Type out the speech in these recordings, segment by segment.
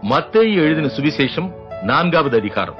மத்தேயு எழுதின சுவிசேஷம் நான்காவது அதிகாரம்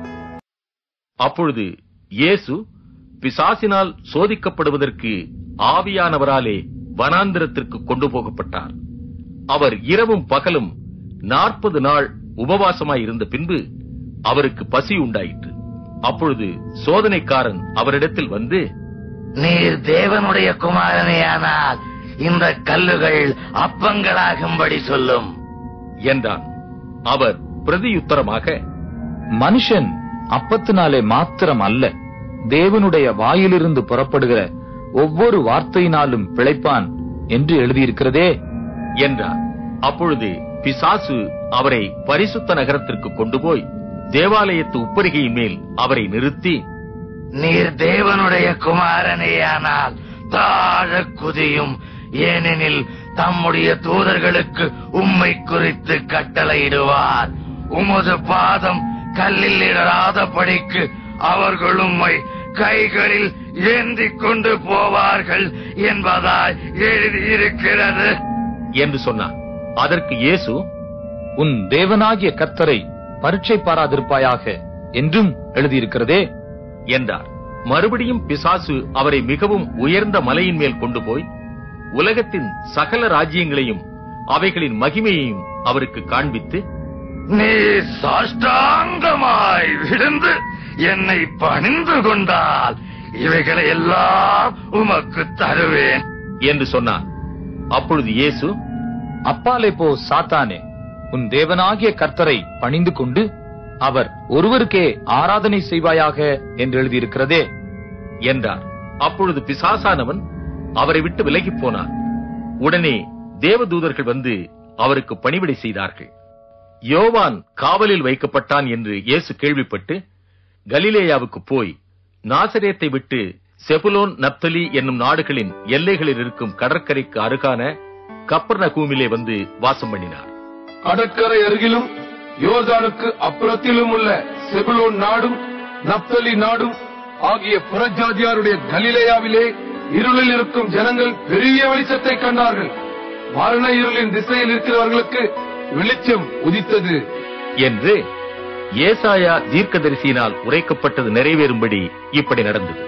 அப்பொழுது இயேசு பிசாசினால் சோதிக்கப்படுவதற்கு ஆவியானவராலே வனாந்திரத்திற்கு கொண்டு போகப்பட்டார் அவர் இரவும் பகலும் நாற்பது நாள் உபவாசமாய் இருந்த பின்பு அவருக்கு பசி உண்டாயிற்று அப்பொழுது சோதனைக்காரன் அவரிடத்தில் வந்து நீர் தேவனுடைய குமாரனேயானால் இந்த கல்லுகள் அப்பங்களாகும்படி சொல்லும் என்றான் அவர் பிரதியுத்தரமாக மனுஷன் அப்பத்தினாலே மாத்திரம் அல்ல தேவனுடைய வாயிலிருந்து புறப்படுகிற ஒவ்வொரு வார்த்தையினாலும் பிழைப்பான் என்று எழுதியிருக்கிறதே என்றார் அப்பொழுது பிசாசு அவரை பரிசுத்த நகரத்திற்கு கொண்டு போய் தேவாலயத்து உப்பரிகையின் மேல் அவரை நிறுத்தி நீர் தேவனுடைய குமாரனேயானால் தாழ குதியும் ஏனெனில் தம்முடைய தூதர்களுக்கு உம்மை குறித்து கட்டளையிடுவார் உமது பாதம் கல்லில் இடராதபடிக்கு அவர்கள் உம்மை கைகளில் ஏந்திக் கொண்டு போவார்கள் என்பதாய் எழுதியிருக்கிறது என்று சொன்னார் அதற்கு இயேசு உன் தேவனாகிய கர்த்தரை பரீட்சை பாராதிருப்பாயாக என்றும் எழுதியிருக்கிறதே என்றார் மறுபடியும் பிசாசு அவரை மிகவும் உயர்ந்த மலையின் மேல் கொண்டு போய் உலகத்தின் சகல ராஜ்யங்களையும் அவைகளின் மகிமையையும் அவருக்கு காண்பித்து நீ சாஷ்டாங்கமாய் விழுந்து என்னை பணிந்து கொண்டால் இவைகளை எல்லாம் உமக்கு தருவேன் என்று சொன்னார் அப்பொழுது இயேசு அப்பாலே போ சாத்தானே உன் தேவனாகிய கர்த்தரை பணிந்து கொண்டு அவர் ஒருவருக்கே ஆராதனை செய்வாயாக என்று எழுதியிருக்கிறதே என்றார் அப்பொழுது பிசாசானவன் அவரை விட்டு விலகிப் போனார் உடனே தேவதூதர்கள் வந்து அவருக்கு பணிவிடை செய்தார்கள் யோவான் காவலில் வைக்கப்பட்டான் என்று இயேசு கேள்விப்பட்டு கலிலேயாவுக்கு போய் நாசரேத்தை விட்டு செபுலோன் நப்தலி என்னும் நாடுகளின் எல்லைகளில் இருக்கும் கடற்கரைக்கு அருகான கப்பர்நகூமிலே வந்து வாசம் பண்ணினார் கடற்கரை அருகிலும் யோர்தானுக்கு அப்புறத்திலும் உள்ள செபுலோன் நாடும் நப்தலி நாடும் ஆகிய புறஜாதியாருடைய கலிலேயாவிலே இருளில் இருக்கும் ஜனங்கள் பெரிய வெளிச்சத்தை கண்டார்கள் மரண இருளின் திசையில் இருக்கிறவர்களுக்கு வெளிச்சம் உதித்தது என்று ஏசாயா தீர்க்கதரிசியினால் உரைக்கப்பட்டது நிறைவேறும்படி இப்படி நடந்தது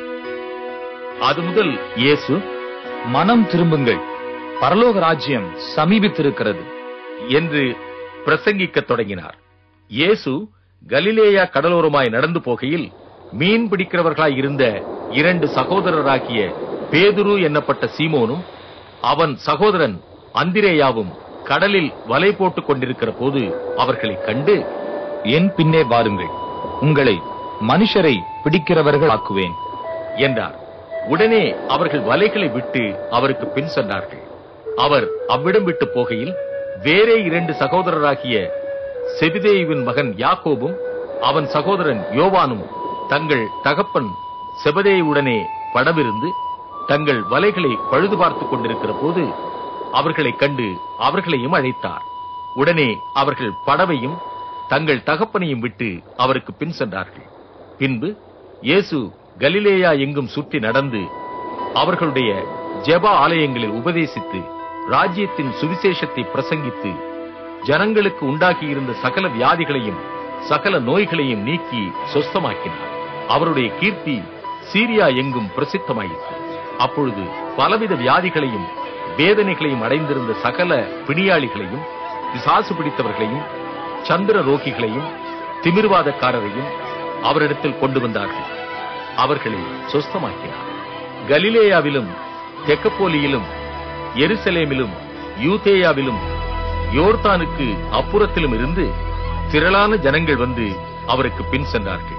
அது முதல் இயேசு மனம் திரும்புங்கள் பரலோக ராஜ்யம் சமீபித்திருக்கிறது என்று பிரசங்கிக்கத் தொடங்கினார் இயேசு கலிலேயா கடலோரமாய் நடந்து போகையில் மீன் பிடிக்கிறவர்களாய் இருந்த இரண்டு சகோதரராகிய பேதுரு என்னப்பட்ட சீமோனும் அவன் சகோதரன் அந்திரேயாவும் கடலில் வலை போட்டுக் கொண்டிருக்கிற போது அவர்களைக் கண்டு என் பின்னே வாருங்கள் உங்களை மனுஷரை பிடிக்கிறவர்கள் ஆக்குவேன் என்றார் உடனே அவர்கள் வலைகளை விட்டு அவருக்கு பின் சென்றார்கள் அவர் அவ்விடம் விட்டு போகையில் வேறே இரண்டு சகோதரராகிய செபிதேயுவின் மகன் யாக்கோபும் அவன் சகோதரன் யோவானும் தங்கள் தகப்பன் செபதேயுடனே படமிருந்து தங்கள் வலைகளை பழுது பார்த்துக் கொண்டிருக்கிற போது அவர்களைக் கண்டு அவர்களையும் அழைத்தார் உடனே அவர்கள் படவையும் தங்கள் தகப்பனையும் விட்டு அவருக்கு பின் சென்றார்கள் பின்பு இயேசு கலிலேயா எங்கும் சுற்றி நடந்து அவர்களுடைய ஜெப ஆலயங்களில் உபதேசித்து ராஜ்யத்தின் சுவிசேஷத்தை பிரசங்கித்து ஜனங்களுக்கு உண்டாக்கியிருந்த சகல வியாதிகளையும் சகல நோய்களையும் நீக்கி சொஸ்தமாக்கினார் அவருடைய கீர்த்தி சீரியா எங்கும் பிரசித்தமாயிற்று அப்பொழுது பலவித வியாதிகளையும் வேதனைகளையும் அடைந்திருந்த சகல பிணியாளிகளையும் பிசாசு பிடித்தவர்களையும் சந்திர ரோகிகளையும் திமிர்வாதக்காரரையும் அவரிடத்தில் கொண்டு வந்தார்கள் அவர்களை சொஸ்தமாக்கினார் கலிலேயாவிலும் தெக்கப்போலியிலும் எருசலேமிலும் யூதேயாவிலும் யோர்தானுக்கு அப்புறத்திலும் இருந்து திரளான ஜனங்கள் வந்து அவருக்கு பின் சென்றார்கள்